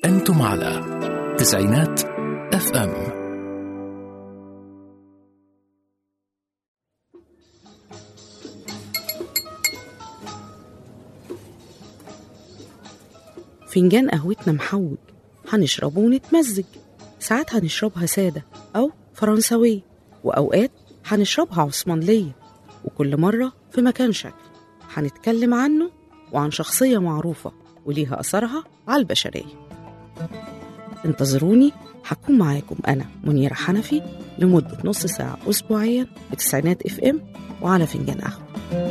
أنتم على تسعينات اف ام فنجان قهوتنا محوج هنشربه ونتمزج ساعات هنشربها سادة أو فرنساوية وأوقات هنشربها عثمانلية وكل مرة في مكان شكل هنتكلم عنه وعن شخصية معروفة وليها أثرها على البشرية انتظروني هكون معاكم أنا منيرة حنفي لمدة نص ساعة أسبوعيا بتسعينات اف ام وعلى فنجان قهوة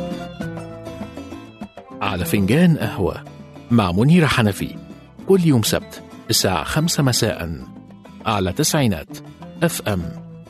على فنجان قهوة مع منيرة حنفي كل يوم سبت الساعة خمسة مساء على تسعينات اف ام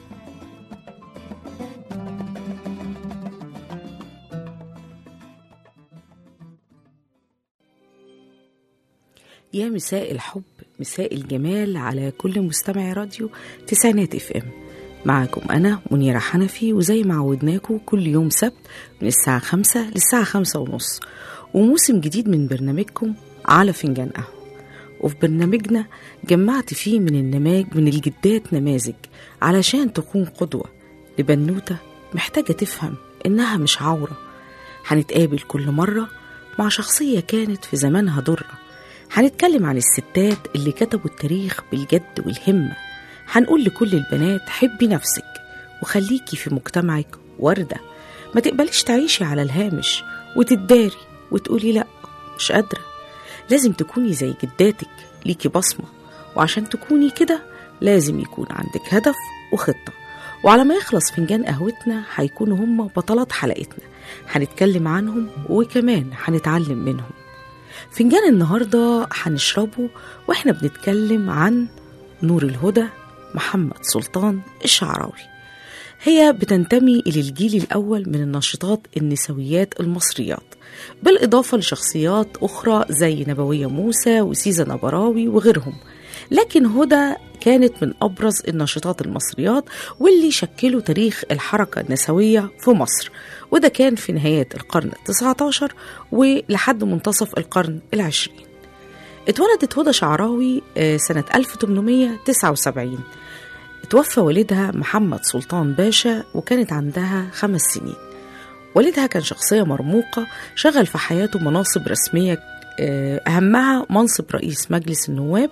يا مساء الحب مساء الجمال على كل مستمع راديو تسعينات اف ام معاكم أنا منيرة حنفي وزي ما عودناكم كل يوم سبت من الساعة خمسة للساعة خمسة ونص وموسم جديد من برنامجكم على فنجان قهوة وفي برنامجنا جمعت فيه من النماذج من الجدات نماذج علشان تكون قدوة لبنوتة محتاجة تفهم إنها مش عورة هنتقابل كل مرة مع شخصية كانت في زمانها ضرة هنتكلم عن الستات اللي كتبوا التاريخ بالجد والهمة هنقول لكل البنات حبي نفسك وخليكي في مجتمعك وردة ما تقبليش تعيشي على الهامش وتداري وتقولي لأ مش قادرة لازم تكوني زي جداتك ليكي بصمة وعشان تكوني كده لازم يكون عندك هدف وخطة وعلى ما يخلص فنجان قهوتنا هيكونوا هم بطلات حلقتنا هنتكلم عنهم وكمان هنتعلم منهم فنجان النهاردة هنشربه واحنا بنتكلم عن نور الهدى محمد سلطان الشعراوي هي بتنتمي إلى الجيل الأول من الناشطات النسويات المصريات بالإضافة لشخصيات أخرى زي نبوية موسى وسيزا نبراوي وغيرهم لكن هدى كانت من أبرز الناشطات المصريات واللي شكلوا تاريخ الحركة النسوية في مصر وده كان في نهاية القرن التسعة عشر ولحد منتصف القرن العشرين اتولدت هدى شعراوي آه، سنة 1879 اتوفى والدها محمد سلطان باشا وكانت عندها خمس سنين والدها كان شخصية مرموقة شغل في حياته مناصب رسمية آه، أهمها منصب رئيس مجلس النواب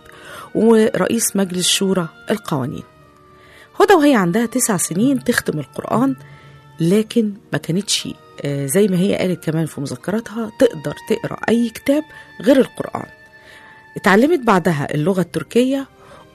ورئيس مجلس شورى القوانين هدى وهي عندها تسع سنين تختم القرآن لكن ما كانتش آه، زي ما هي قالت كمان في مذكراتها تقدر تقرأ أي كتاب غير القرآن اتعلمت بعدها اللغة التركية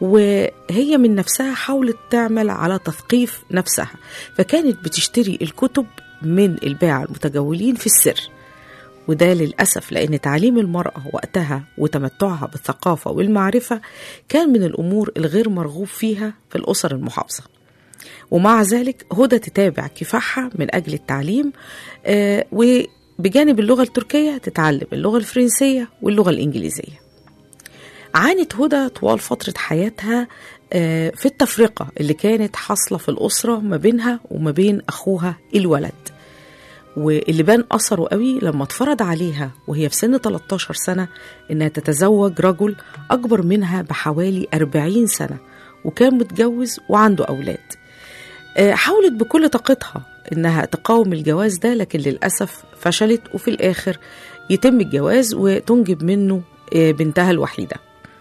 وهي من نفسها حاولت تعمل على تثقيف نفسها فكانت بتشتري الكتب من الباعة المتجولين في السر وده للأسف لأن تعليم المرأة وقتها وتمتعها بالثقافة والمعرفة كان من الأمور الغير مرغوب فيها في الأسر المحافظة ومع ذلك هدى تتابع كفاحها من أجل التعليم آه، وبجانب اللغة التركية تتعلم اللغة الفرنسية واللغة الإنجليزية عانت هدى طوال فترة حياتها آه، في التفرقة اللي كانت حاصلة في الأسرة ما بينها وما بين أخوها الولد واللي بان أثره قوي لما اتفرض عليها وهي في سن 13 سنة إنها تتزوج رجل أكبر منها بحوالي 40 سنة وكان متجوز وعنده أولاد آه، حاولت بكل طاقتها إنها تقاوم الجواز ده لكن للأسف فشلت وفي الآخر يتم الجواز وتنجب منه آه، بنتها الوحيدة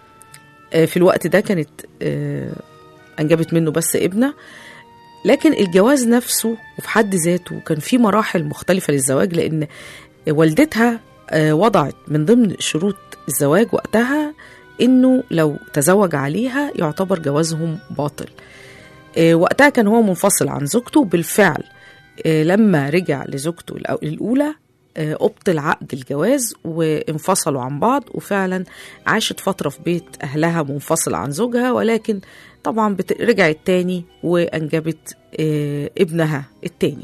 آه، في الوقت ده كانت آه، أنجبت منه بس ابنة لكن الجواز نفسه وفي حد ذاته كان في مراحل مختلفة للزواج لأن والدتها آه، وضعت من ضمن شروط الزواج وقتها إنه لو تزوج عليها يعتبر جوازهم باطل آه، وقتها كان هو منفصل عن زوجته بالفعل آه، لما رجع لزوجته الأو- الأولى آه، أبطل عقد الجواز وانفصلوا عن بعض وفعلا عاشت فترة في بيت أهلها منفصلة عن زوجها ولكن طبعا بت- رجعت تاني وأنجبت آه، ابنها التاني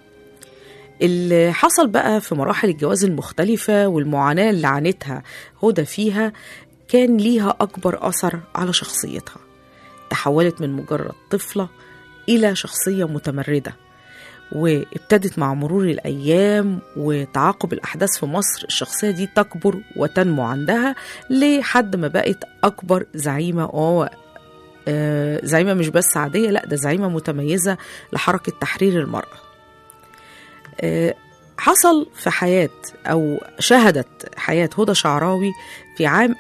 اللي حصل بقى في مراحل الجواز المختلفة والمعاناة اللي عانتها هدى فيها كان ليها أكبر أثر على شخصيتها تحولت من مجرد طفلة إلى شخصية متمردة وابتدت مع مرور الأيام وتعاقب الأحداث في مصر الشخصية دي تكبر وتنمو عندها لحد ما بقت أكبر زعيمة وهو آه، زعيمة مش بس عادية لا ده زعيمة متميزة لحركة تحرير المرأة آه، حصل في حياة أو شهدت حياة هدى شعراوي في عام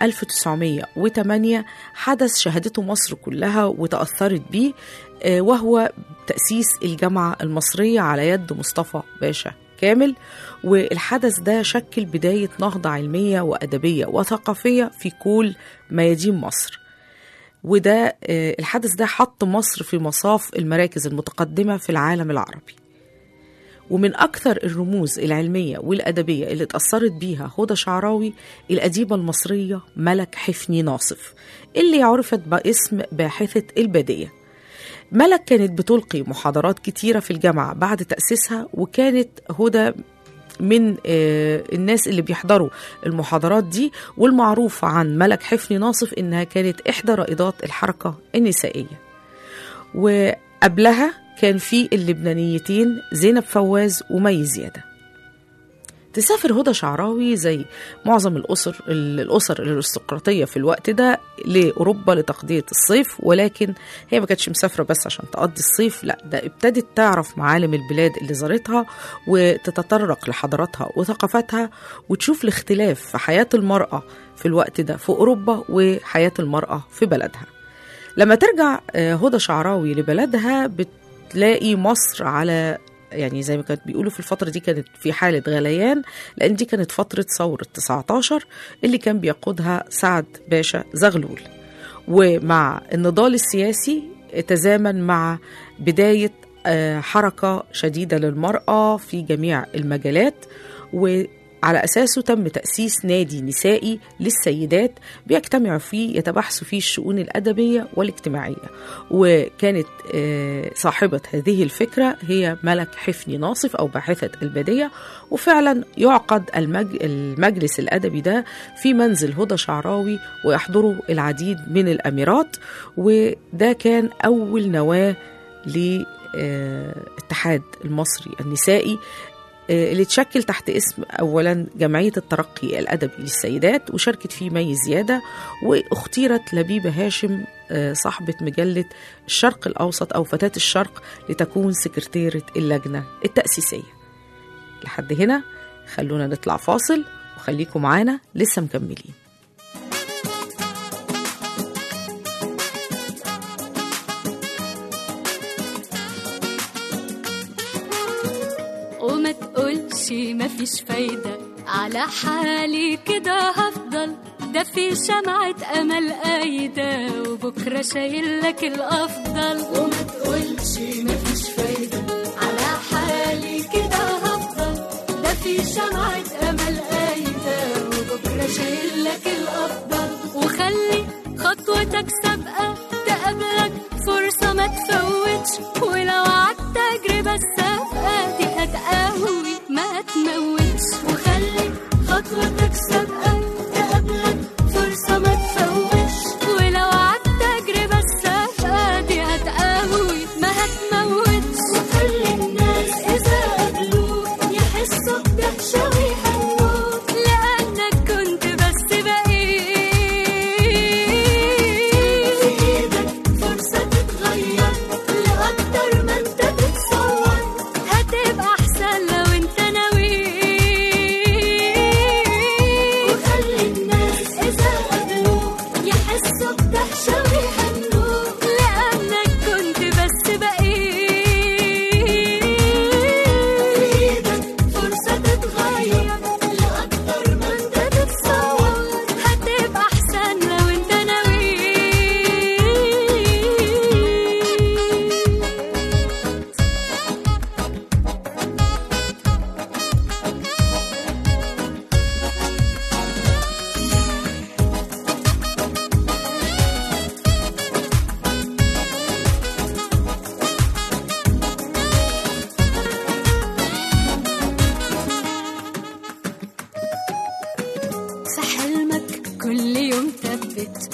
1908 حدث شهدته مصر كلها وتأثرت بيه آه، وهو تأسيس الجامعة المصرية على يد مصطفى باشا كامل والحدث ده شكل بداية نهضة علمية وأدبية وثقافية في كل ميادين مصر وده آه، الحدث ده حط مصر في مصاف المراكز المتقدمة في العالم العربي ومن أكثر الرموز العلمية والأدبية اللي اتأثرت بيها هدى شعراوي الأديبة المصرية ملك حفني ناصف اللي عرفت باسم باحثة البادية ملك كانت بتلقي محاضرات كتيرة في الجامعة بعد تأسيسها وكانت هدى من آه، الناس اللي بيحضروا المحاضرات دي والمعروف عن ملك حفني ناصف إنها كانت إحدى رائدات الحركة النسائية وقبلها كان في اللبنانيتين زينب فواز ومي زيادة تسافر هدى شعراوي زي معظم الأسر الأسر الأرستقراطية في الوقت ده لأوروبا لتقضية الصيف ولكن هي ما كانتش مسافرة بس عشان تقضي الصيف لا ده ابتدت تعرف معالم البلاد اللي زارتها وتتطرق لحضاراتها وثقافتها وتشوف الاختلاف في حياة المرأة في الوقت ده في أوروبا وحياة المرأة في بلدها لما ترجع آه، هدى شعراوي لبلدها بتلاقي مصر على يعني زي ما كانت بيقولوا في الفترة دي كانت في حالة غليان لأن دي كانت فترة ثورة 19 اللي كان بيقودها سعد باشا زغلول ومع النضال السياسي تزامن مع بداية آه، حركة شديدة للمرأة في جميع المجالات وعلى أساسه تم تأسيس نادي نسائي للسيدات بيجتمعوا فيه يتباحثوا فيه الشؤون الأدبية والاجتماعية وكانت آه، صاحبة هذه الفكرة هي ملك حفني ناصف أو باحثة البادية وفعلا يعقد المج... المجلس الأدبي ده في منزل هدى شعراوي ويحضره العديد من الأميرات وده كان أول نواة للاتحاد المصري النسائي آه، اللي اتشكل تحت اسم اولا جمعيه الترقي الادبي للسيدات وشاركت فيه مي زياده واختيرت لبيبه هاشم آه، صاحبه مجله الشرق الاوسط او فتاه الشرق لتكون سكرتيره اللجنه التاسيسيه لحد هنا خلونا نطلع فاصل وخليكم معانا لسه مكملين وما تقولش مفيش فايدة على حالي كده هفضل ده في شمعة أمل قايدة وبكرة شايل لك الأفضل وما تقولش مفيش فايدة على حالي كده هفضل ده في شمعة أمل قايدة وبكرة شايل لك الأفضل وخلي خطوتك سابقة تقابلك فرصة ما تفوتش ولو عدت تجربة السابقة دي هتقوي ما تموتش وخلي خطوتك سابقة تقابلك فرصة ما تفوتش ولو عدت تجربة السابقة دي هتقوي ما هتموتش وخلي الناس إذا قابلوك يحسوا بدهشة ويهنوك لأنك كنت بس بقيت في إيدك فرصة تتغير لأكتر ما أنت تتصور هتبقى أحسن لو أنت ناوي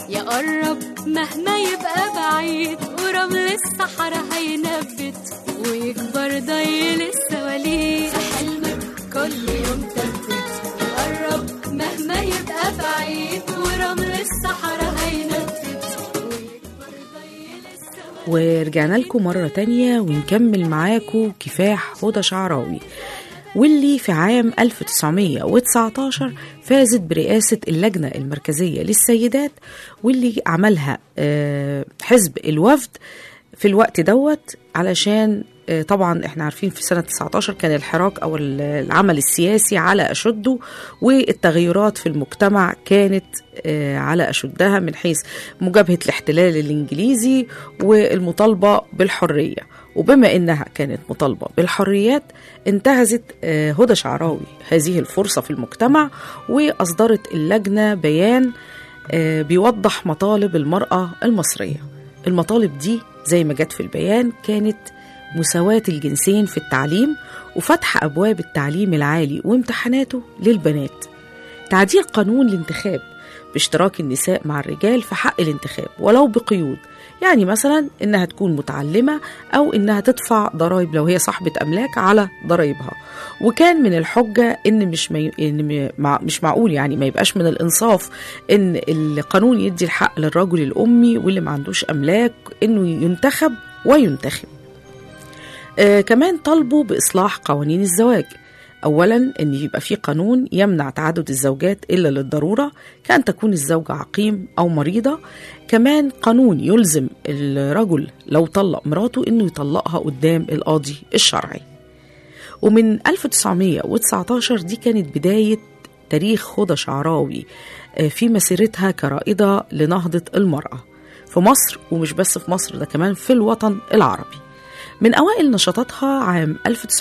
يقرب مهما يبقى بعيد ورمل الصحراء هينبت ويكبر ضيل السواليف في حلمك كل يوم ثبت يقرب مهما يبقى بعيد ورمل الصحراء هينبت ويكبر ضيل السواليف ورجعنا لكم مرة تانية ونكمل معاكم كفاح هدى شعراوي واللي في عام 1919 فازت برئاسة اللجنة المركزية للسيدات واللي عملها آه، حزب الوفد في الوقت دوت علشان آه، طبعا احنا عارفين في سنة 19 كان الحراك او ال- العمل السياسي على اشده والتغيرات في المجتمع كانت آه، على اشدها من حيث مجابهة الاحتلال الانجليزي والمطالبة بالحرية وبما انها كانت مطالبة بالحريات انتهزت آه، هدى شعراوي هذه الفرصة في المجتمع واصدرت اللجنة بيان آه، بيوضح مطالب المرأة المصرية المطالب دي زي ما جت في البيان كانت مساواة الجنسين في التعليم وفتح أبواب التعليم العالي وامتحاناته للبنات تعديل قانون الانتخاب باشتراك النساء مع الرجال في حق الانتخاب ولو بقيود يعني مثلا انها تكون متعلمه او انها تدفع ضرائب لو هي صاحبه املاك على ضرائبها وكان من الحجه ان مش مي... ان م- مع... مش معقول يعني ما يبقاش من الانصاف ان القانون يدي الحق للرجل الامي واللي ما عندوش املاك انه ينتخب وينتخب آه كمان طالبوا باصلاح قوانين الزواج اولا ان يبقى في قانون يمنع تعدد الزوجات الا للضروره كان تكون الزوجه عقيم او مريضه كمان قانون يلزم الرجل لو طلق مراته انه يطلقها قدام القاضي الشرعي ومن 1919 دي كانت بدايه تاريخ هدى شعراوي آه، في مسيرتها كرائده لنهضه المراه في مصر ومش بس في مصر ده كمان في الوطن العربي من أوائل نشاطاتها عام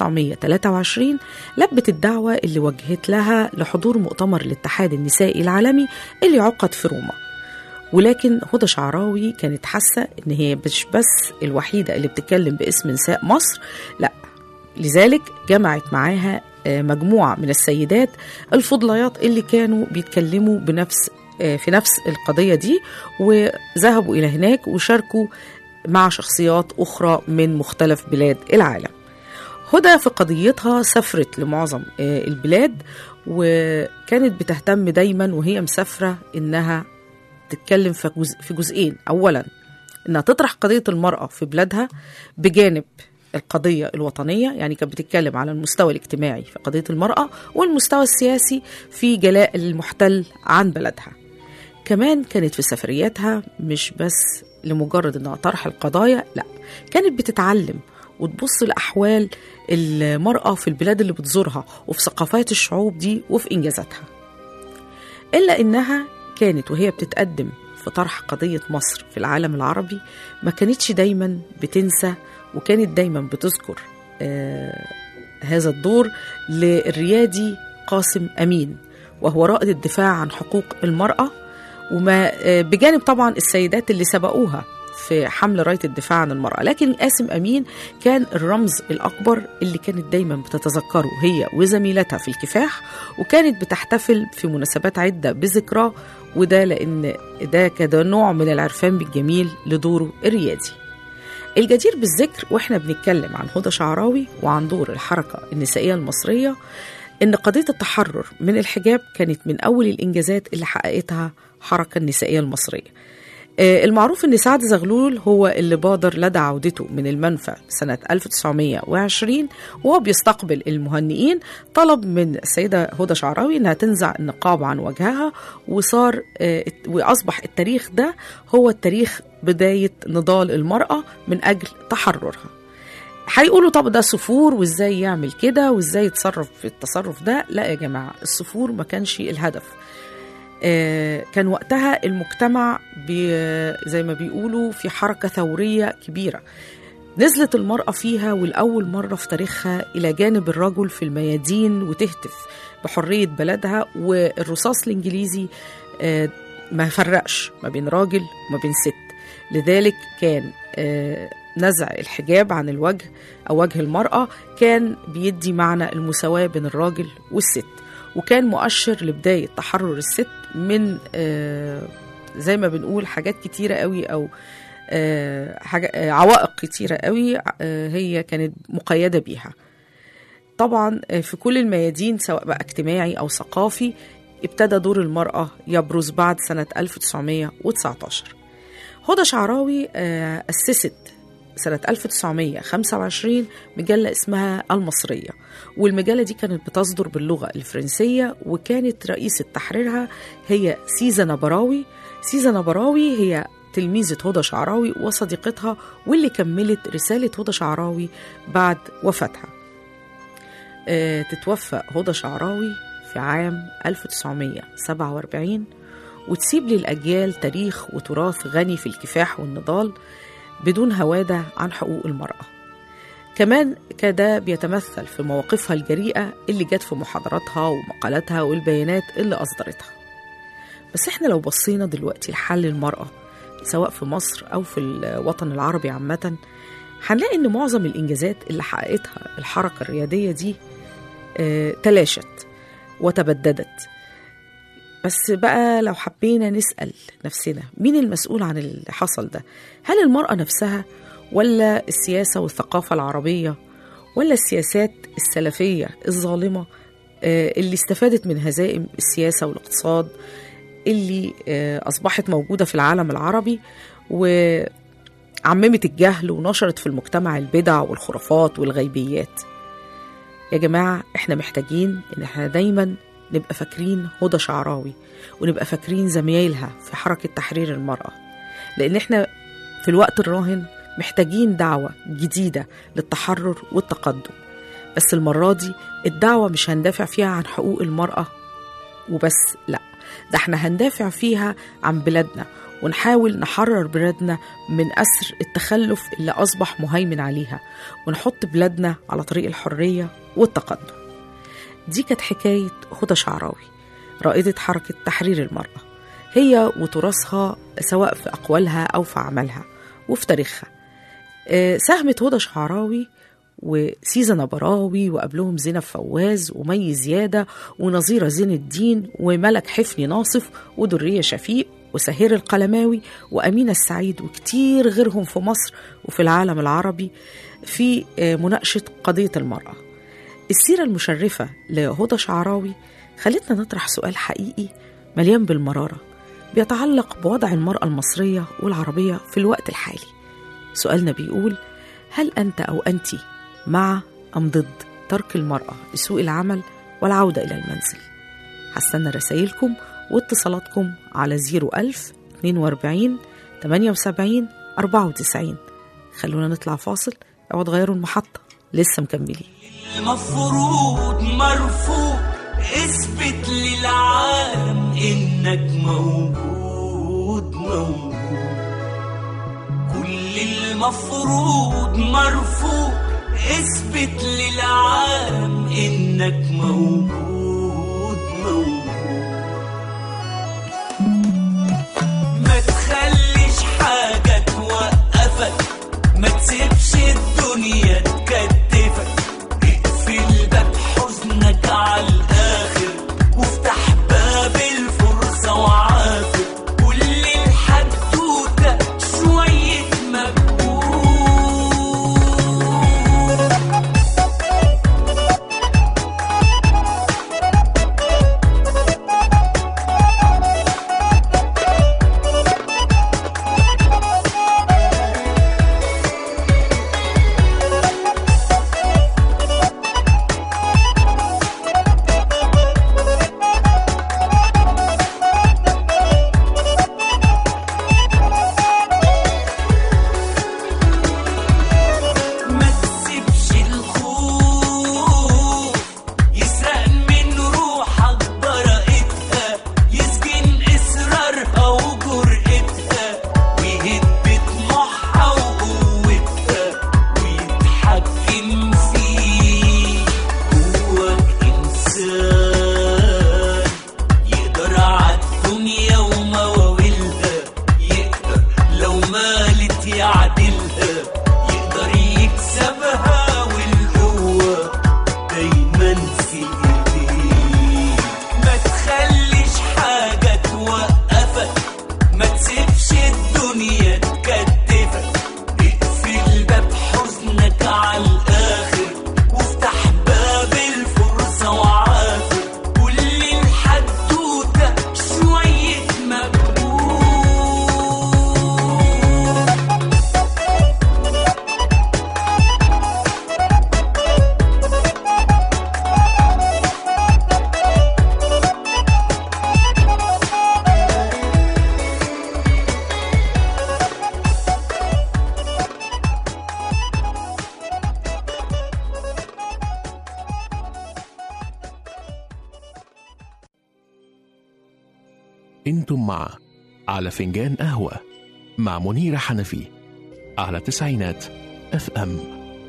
1923 لبت الدعوة اللي وجهت لها لحضور مؤتمر الاتحاد النسائي العالمي اللي عقد في روما ولكن هدى شعراوي كانت حاسة إن هي مش بس الوحيدة اللي بتتكلم باسم نساء مصر لا لذلك جمعت معاها آه، مجموعة من السيدات الفضليات اللي كانوا بيتكلموا بنفس آه، في نفس القضية دي وذهبوا إلى هناك وشاركوا مع شخصيات أخرى من مختلف بلاد العالم هدى في قضيتها سافرت لمعظم آه، البلاد وكانت بتهتم دايما وهي مسافرة إنها تتكلم في جزء في جزئين أولا إنها تطرح قضية المرأة في بلادها بجانب القضية الوطنية يعني كانت بتتكلم على المستوى الاجتماعي في قضية المرأة والمستوى السياسي في جلاء المحتل عن بلدها كمان كانت في سفرياتها مش بس لمجرد انها طرح القضايا لا كانت بتتعلم وتبص لأحوال المرأة في البلاد اللي بتزورها وفي ثقافات الشعوب دي وفي إنجازاتها إلا إنها كانت وهي بتتقدم في طرح قضية مصر في العالم العربي ما كانتش دايما بتنسى وكانت دايما بتذكر آه هذا الدور للريادي قاسم أمين وهو رائد الدفاع عن حقوق المرأة وما آه، بجانب طبعا السيدات اللي سبقوها في حمل رايه الدفاع عن المراه لكن قاسم امين كان الرمز الاكبر اللي كانت دايما بتتذكره هي وزميلتها في الكفاح وكانت بتحتفل في مناسبات عده بذكراه وده لان ده كده نوع من العرفان بالجميل لدوره الريادي الجدير بالذكر واحنا بنتكلم عن هدى شعراوي وعن دور الحركه النسائيه المصريه ان قضيه التحرر من الحجاب كانت من اول الانجازات اللي حققتها الحركه النسائيه المصريه آه، المعروف ان سعد زغلول هو اللي بادر لدى عودته من المنفى سنة 1920 وهو بيستقبل المهنئين طلب من السيدة هدى شعراوي انها تنزع النقاب عن وجهها وصار آه، واصبح التاريخ ده هو التاريخ بداية نضال المرأة من اجل تحررها هيقولوا طب ده صفور وازاي يعمل كده وازاي يتصرف في التصرف ده لا يا جماعة الصفور ما كانش الهدف آه، كان وقتها المجتمع بي- زي ما بيقولوا في حركة ثورية كبيرة نزلت المرأة فيها والأول مرة في تاريخها إلى جانب الرجل في الميادين وتهتف بحرية بلدها والرصاص الإنجليزي آه، ما فرقش ما بين راجل وما بين ست لذلك كان آه، نزع الحجاب عن الوجه أو وجه المرأة كان بيدي معنى المساواة بين الراجل والست وكان مؤشر لبداية تحرر الست من آه، زي ما بنقول حاجات كتيرة قوي أو آه، حاجة آه، عوائق كتيرة قوي آه، هي كانت مقيدة بيها طبعا آه، في كل الميادين سواء بقى اجتماعي أو ثقافي ابتدى دور المرأة يبرز بعد سنة 1919 هدى شعراوي آه، أسست سنة 1925 مجلة اسمها المصرية والمجلة دي كانت بتصدر باللغة الفرنسية وكانت رئيسة تحريرها هي سيزا نبراوي سيزا نبراوي هي تلميذة هدى شعراوي وصديقتها واللي كملت رسالة هدى شعراوي بعد وفاتها آه، تتوفى هدى شعراوي في عام 1947 وتسيب للأجيال تاريخ وتراث غني في الكفاح والنضال بدون هوادة عن حقوق المرأة كمان كده بيتمثل في مواقفها الجريئة اللي جت في محاضراتها ومقالاتها والبيانات اللي أصدرتها بس احنا لو بصينا دلوقتي لحل المرأة سواء في مصر أو في الوطن العربي عامة هنلاقي إن معظم الإنجازات اللي حققتها الحركة الريادية دي آه، تلاشت وتبددت بس بقى لو حبينا نسأل نفسنا مين المسؤول عن اللي حصل ده هل المرأة نفسها ولا السياسة والثقافة العربية ولا السياسات السلفية الظالمة آه، اللي استفادت من هزائم السياسة والاقتصاد اللي آه، أصبحت موجودة في العالم العربي وعممت الجهل ونشرت في المجتمع البدع والخرافات والغيبيات يا جماعة احنا محتاجين ان احنا دايما نبقى فاكرين هدى شعراوي ونبقى فاكرين زمايلها في حركة تحرير المرأة لأن احنا في الوقت الراهن محتاجين دعوة جديدة للتحرر والتقدم بس المرة دي الدعوة مش هندافع فيها عن حقوق المرأة وبس لا ده احنا هندافع فيها عن بلادنا ونحاول نحرر بلادنا من أسر التخلف اللي أصبح مهيمن عليها ونحط بلادنا على طريق الحرية والتقدم دي كانت حكاية هدى شعراوي رائدة حركة تحرير المرأة هي وتراثها سواء في أقوالها أو في أعمالها وفي تاريخها آه، ساهمت هدى شعراوي وسيزا نبراوي وقبلهم زينب فواز ومي زيادة ونظيرة زين الدين وملك حفني ناصف ودرية شفيق وسهير القلماوي وأمينة السعيد وكتير غيرهم في مصر وفي العالم العربي في آه، مناقشة قضية المرأة السيرة المشرفة لهدى شعراوي خلتنا نطرح سؤال حقيقي مليان بالمرارة بيتعلق بوضع المرأة المصرية والعربية في الوقت الحالي سؤالنا بيقول هل أنت أو أنت مع أم ضد ترك المرأة لسوق العمل والعودة إلى المنزل هستنى رسائلكم واتصالاتكم على 01000 42 78 94 خلونا نطلع فاصل أو تغيروا المحطة لسه مكملين المفروض مرفوض اثبت للعالم انك موجود موجود كل المفروض مرفوض اثبت للعالم انك موجود موجود ما تخليش حاجة توقفك ما تسيبش الدنيا تكتفك اقفل باب حزنك على الآخر وافتح باب الفرصة وعافر كل الحدوتة شوية مجهود تسيبش الدنيا تكتفك اقفل باب حزنك على الاخر وافتح باب الفرصة وعافر كل الحدوتة شوية مجهود انتم مع على فنجان قهوة مع منيرة حنفي على تسعينات اف ام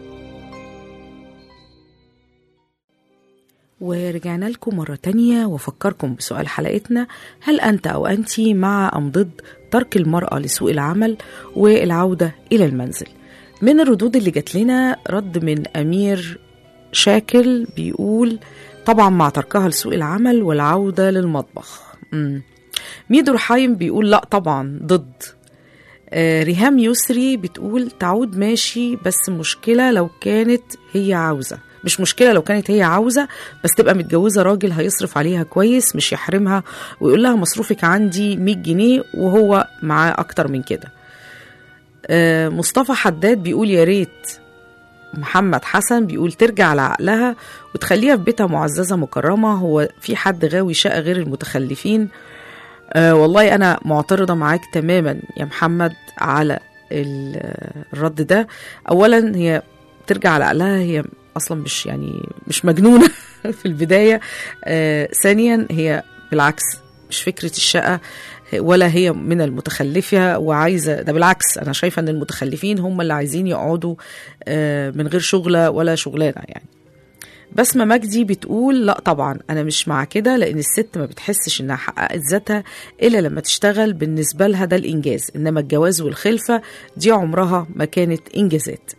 ورجعنا لكم مرة تانية وفكركم بسؤال حلقتنا هل أنت أو أنت مع أم ضد ترك المرأة لسوق العمل والعودة إلى المنزل من الردود اللي جات لنا رد من أمير شاكل بيقول طبعا مع تركها لسوق العمل والعودة للمطبخ مم. ميدو رحايم بيقول لا طبعا ضد آه، ريهام يسري بتقول تعود ماشي بس مشكلة لو كانت هي عاوزة مش مشكلة لو كانت هي عاوزة بس تبقى متجوزة راجل هيصرف عليها كويس مش يحرمها ويقول لها مصروفك عندي 100 جنيه وهو معاه أكتر من كده آه، مصطفى حداد بيقول يا ريت محمد حسن بيقول ترجع لعقلها وتخليها في بيتها معززة مكرمة هو في حد غاوي شقة غير المتخلفين أه والله أنا معترضة معاك تماما يا محمد على ال- الرد ده أولا هي ترجع على عقلها هي أصلا مش يعني مش مجنونة في البداية أه ثانيا هي بالعكس مش فكرة الشقة ولا هي من المتخلفة وعايزة ده بالعكس أنا شايفة أن المتخلفين هم اللي عايزين يقعدوا آه، من غير شغلة ولا شغلانة يعني بسمة مجدي بتقول لا طبعا أنا مش مع كده لأن الست ما بتحسش إنها حققت ذاتها إلا لما تشتغل بالنسبة لها ده الإنجاز إنما الجواز والخلفة دي عمرها ما كانت إنجازات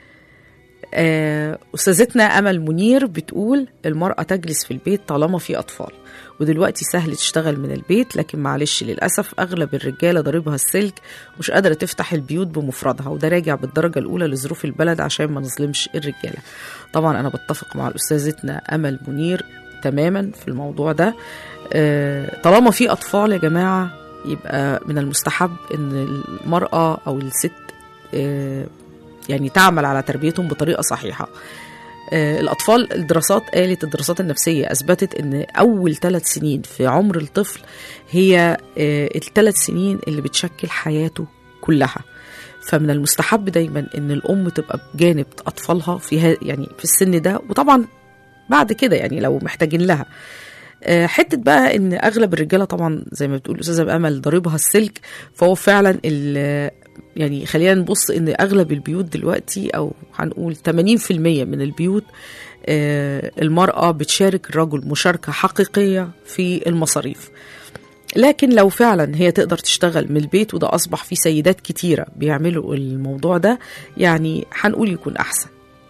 آه، أستاذتنا أمل منير بتقول المرأة تجلس في البيت طالما في أطفال ودلوقتي سهل تشتغل من البيت لكن معلش للأسف أغلب الرجالة ضاربها السلك مش قادرة تفتح البيوت بمفردها وده راجع بالدرجة الأولى لظروف البلد عشان ما نظلمش الرجالة طبعا أنا بتفق مع الأستاذتنا أمل منير تماما في الموضوع ده آه، طالما في أطفال يا جماعة يبقى من المستحب إن المرأة أو الست آه، يعني تعمل على تربيتهم بطريقة صحيحة آه، الأطفال الدراسات قالت الدراسات النفسية أثبتت أن أول ثلاث سنين في عمر الطفل هي آه، الثلاث سنين اللي بتشكل حياته كلها فمن المستحب دايما ان الام تبقى بجانب اطفالها في ها يعني في السن ده وطبعا بعد كده يعني لو محتاجين لها آه، حته بقى ان اغلب الرجاله طبعا زي ما بتقول الاستاذه امل ضاربها السلك فهو فعلا ال- يعني خلينا نبص ان اغلب البيوت دلوقتي او هنقول 80% من البيوت آه، المراه بتشارك الرجل مشاركه حقيقيه في المصاريف لكن لو فعلا هي تقدر تشتغل من البيت وده اصبح في سيدات كتيره بيعملوا الموضوع ده يعني هنقول يكون احسن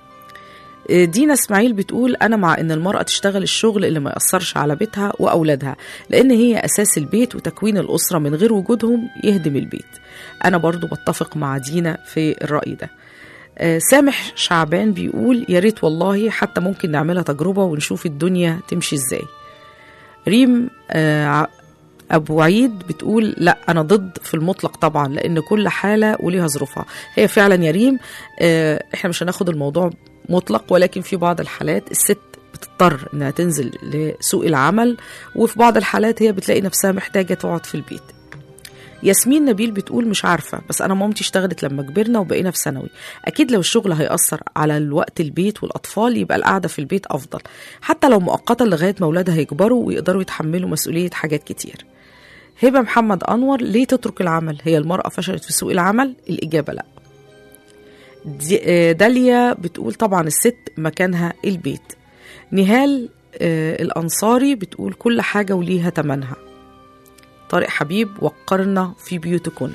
دينا اسماعيل بتقول انا مع ان المراه تشتغل الشغل اللي ما ياثرش على بيتها واولادها لان هي اساس البيت وتكوين الاسره من غير وجودهم يهدم البيت انا برضو بتفق مع دينا في الراي ده آه، سامح شعبان بيقول يا ريت والله حتى ممكن نعملها تجربه ونشوف الدنيا تمشي ازاي ريم آه، ع- ابو عيد بتقول لا انا ضد في المطلق طبعا لان كل حاله وليها ظروفها هي فعلا يا ريم آه، احنا مش هناخد الموضوع مطلق ولكن في بعض الحالات الست بتضطر انها تنزل لسوق العمل وفي بعض الحالات هي بتلاقي نفسها محتاجه تقعد في البيت ياسمين نبيل بتقول مش عارفة بس أنا مامتي اشتغلت لما كبرنا وبقينا في ثانوي أكيد لو الشغل هيأثر على الوقت البيت والأطفال يبقى القعدة في البيت أفضل حتى لو مؤقتا لغاية ما أولادها يكبروا ويقدروا يتحملوا مسؤولية حاجات كتير هبة محمد أنور ليه تترك العمل هي المرأة فشلت في سوق العمل الإجابة لا دي- آه، داليا بتقول طبعا الست مكانها البيت نهال آه، الأنصاري بتقول كل حاجة وليها تمنها طارق حبيب وقرنا في بيوتكن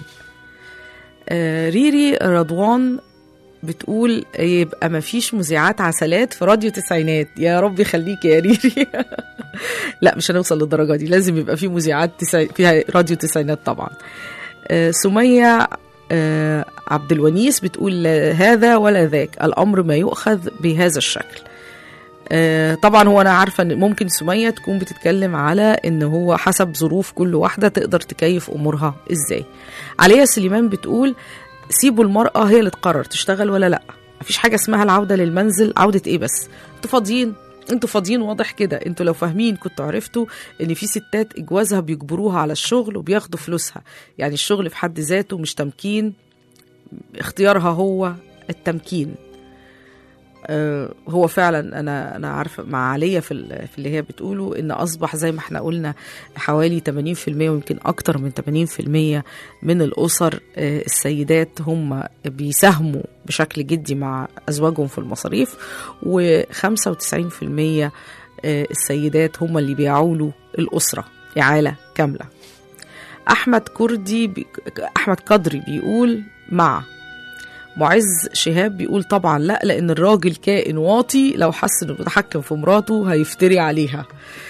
آه، ريري رضوان بتقول يبقى مفيش مذيعات عسلات في راديو تسعينات يا رب يخليك يا ريري لا مش هنوصل للدرجه دي لازم يبقى في مذيعات تسع... فيها راديو تسعينات طبعا آه، سمية آه، عبد الونيس بتقول لا هذا ولا ذاك الأمر ما يؤخذ بهذا الشكل آه، طبعا هو انا عارفه ان ممكن سميه تكون بتتكلم على ان هو حسب ظروف كل واحده تقدر تكيف امورها ازاي عليا سليمان بتقول سيبوا المراه هي اللي تقرر تشتغل ولا لا مفيش حاجه اسمها العوده للمنزل عوده ايه بس انتوا فاضيين انتوا فاضيين واضح كده انتوا لو فاهمين كنتوا عرفتوا ان في ستات اجوازها بيجبروها على الشغل وبياخدوا فلوسها يعني الشغل في حد ذاته مش تمكين اختيارها هو التمكين آه، هو فعلا انا انا عارفه مع عليا في ال- في اللي هي بتقوله ان اصبح زي ما احنا قلنا حوالي 80% ويمكن اكتر من 80% من الاسر آه، السيدات هم بيساهموا بشكل جدي مع ازواجهم في المصاريف و95% السيدات هم اللي بيعولوا الاسره اعاله كامله احمد كردي بي... احمد قدري بيقول مع معز شهاب بيقول طبعا لا لان الراجل كائن واطي لو حس انه بيتحكم في مراته هيفتري عليها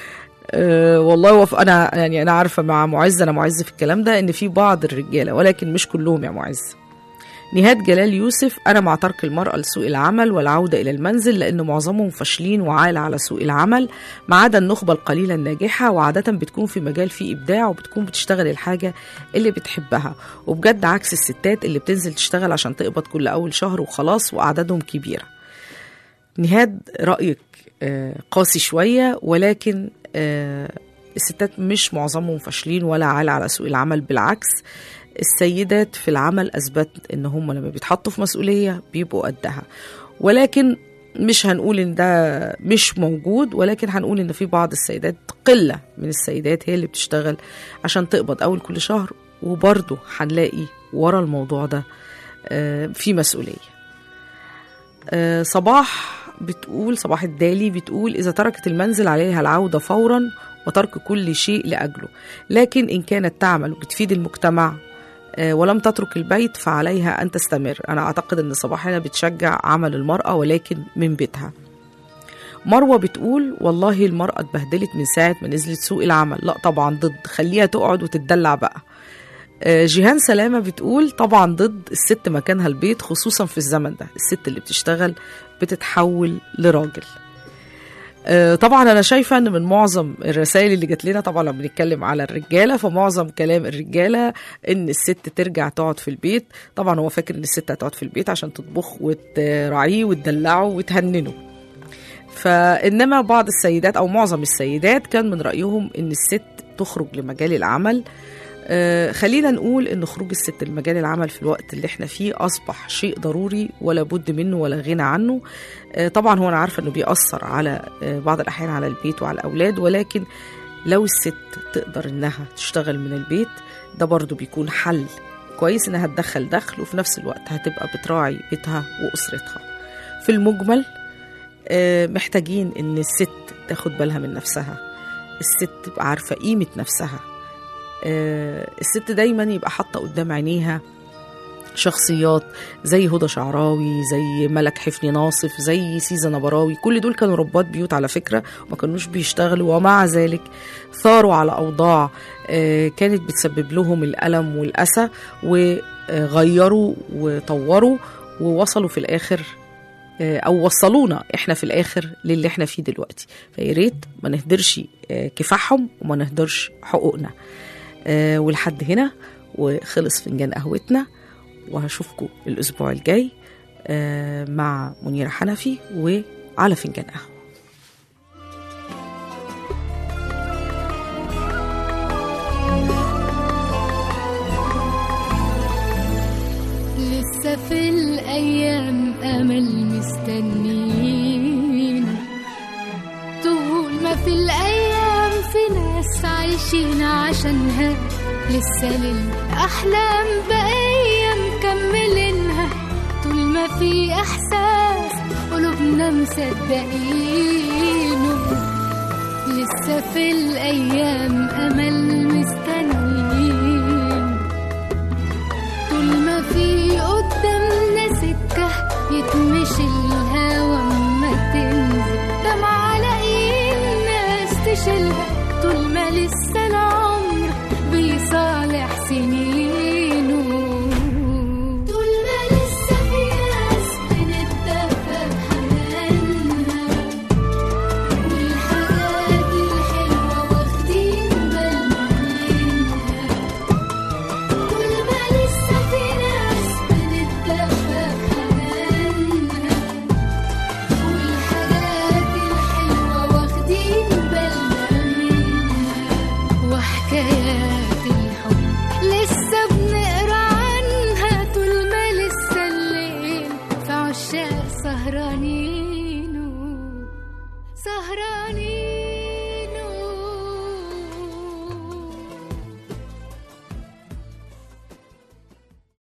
أه والله وف... انا يعني انا عارفه مع معز انا معز في الكلام ده ان في بعض الرجاله ولكن مش كلهم يا معز نهاد جلال يوسف أنا مع ترك المرأة لسوق العمل والعودة إلى المنزل لأن معظمهم فاشلين وعالة على سوق العمل ما عدا النخبة القليلة الناجحة وعادة بتكون في مجال فيه إبداع وبتكون بتشتغل الحاجة اللي بتحبها وبجد عكس الستات اللي بتنزل تشتغل عشان تقبض كل أول شهر وخلاص وأعدادهم كبيرة نهاد رأيك آه، قاسي شوية ولكن آه، الستات مش معظمهم فاشلين ولا عالة على سوق العمل بالعكس السيدات في العمل أثبت إن هم لما بيتحطوا في مسؤولية بيبقوا قدها ولكن مش هنقول إن ده مش موجود ولكن هنقول إن في بعض السيدات قلة من السيدات هي اللي بتشتغل عشان تقبض أول كل شهر وبرضه هنلاقي ورا الموضوع ده آه، في مسؤولية آه، صباح بتقول صباح الدالي بتقول إذا تركت المنزل عليها العودة فورا وترك كل شيء لأجله لكن إن كانت تعمل وبتفيد المجتمع آه، ولم تترك البيت فعليها أن تستمر أنا أعتقد أن صباح هنا بتشجع عمل المرأة ولكن من بيتها مروة بتقول والله المرأة اتبهدلت من ساعة ما نزلت سوق العمل لا طبعا ضد خليها تقعد وتتدلع بقى آه، جيهان سلامة بتقول طبعا ضد الست مكانها البيت خصوصا في الزمن ده الست اللي بتشتغل بتتحول لراجل آه، طبعا انا شايفه ان من معظم الرسائل اللي جات لنا طبعا لما بنتكلم على الرجاله فمعظم كلام الرجاله ان الست ترجع تقعد في البيت طبعا هو فاكر ان الست هتقعد في البيت عشان تطبخ وتراعيه وتدلعه وتهننه فانما بعض السيدات او معظم السيدات كان من رايهم ان الست تخرج لمجال العمل آه، خلينا نقول ان خروج الست لمجال العمل في الوقت اللي احنا فيه اصبح شيء ضروري ولا بد منه ولا غنى عنه آه، طبعا هو انا عارفه انه بيأثر على آه، بعض الاحيان على البيت وعلى الاولاد ولكن لو الست تقدر انها تشتغل من البيت ده برضو بيكون حل كويس انها تدخل دخل وفي نفس الوقت هتبقى بتراعي بيتها واسرتها في المجمل آه، محتاجين ان الست تاخد بالها من نفسها الست تبقى عارفه قيمه نفسها آه، الست دايما يبقى حاطه قدام عينيها شخصيات زي هدى شعراوي زي ملك حفني ناصف زي سيزا نبراوي كل دول كانوا ربات بيوت على فكرة وما كانوش بيشتغلوا ومع ذلك ثاروا على أوضاع آه، كانت بتسبب لهم الألم والأسى وغيروا وطوروا ووصلوا في الآخر آه، او وصلونا احنا في الاخر للي احنا فيه دلوقتي فيا ريت ما نهدرش آه، كفاحهم وما نهدرش حقوقنا آه، ولحد هنا وخلص فنجان قهوتنا وهشوفكم الاسبوع الجاي آه، مع منيره حنفي وعلى فنجان قهوه لسه في الأيام أمل مستنين طول ما في الأيام في ناس عايشين عشانها لسه للأحلام بقية مكملينها طول ما في إحساس قلوبنا مصدقينه لسه في الأيام أمل مستنيين طول ما في قدامنا سكة يتمشي الهوا اما تنزل دمعة لاقيين ناس تشيلها طول ما لسه العمر بيصالح سنين سهرانين